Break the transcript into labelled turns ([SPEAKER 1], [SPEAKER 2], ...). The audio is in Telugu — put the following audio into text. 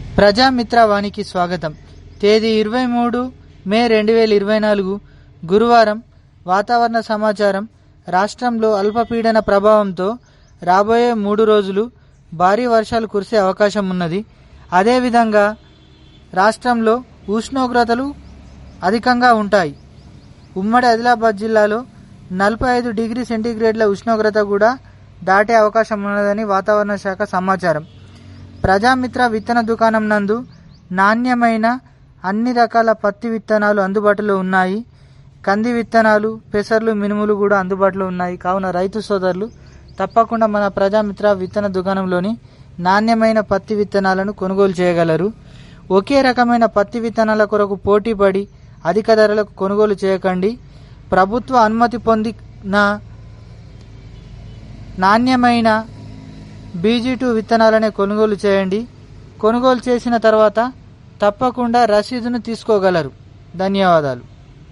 [SPEAKER 1] ప్రజామిత్ర వానికి స్వాగతం తేదీ ఇరవై మూడు మే రెండు వేల ఇరవై నాలుగు గురువారం వాతావరణ సమాచారం రాష్ట్రంలో అల్పపీడన ప్రభావంతో రాబోయే మూడు రోజులు భారీ వర్షాలు కురిసే అవకాశం ఉన్నది అదేవిధంగా రాష్ట్రంలో ఉష్ణోగ్రతలు అధికంగా ఉంటాయి ఉమ్మడి ఆదిలాబాద్ జిల్లాలో నలభై ఐదు డిగ్రీ సెంటీగ్రేడ్ల ఉష్ణోగ్రత కూడా దాటే అవకాశం ఉన్నదని వాతావరణ శాఖ సమాచారం ప్రజామిత్ర విత్తన దుకాణం నందు నాణ్యమైన అన్ని రకాల పత్తి విత్తనాలు అందుబాటులో ఉన్నాయి కంది విత్తనాలు పెసర్లు మినుములు కూడా అందుబాటులో ఉన్నాయి కావున రైతు సోదరులు తప్పకుండా మన ప్రజామిత్ర విత్తన దుకాణంలోని నాణ్యమైన పత్తి విత్తనాలను కొనుగోలు చేయగలరు ఒకే రకమైన పత్తి విత్తనాల కొరకు పోటీపడి అధిక ధరలకు కొనుగోలు చేయకండి ప్రభుత్వ అనుమతి పొందిన నాణ్యమైన బీజీ టూ విత్తనాలనే కొనుగోలు చేయండి కొనుగోలు చేసిన తర్వాత తప్పకుండా రసీదును తీసుకోగలరు ధన్యవాదాలు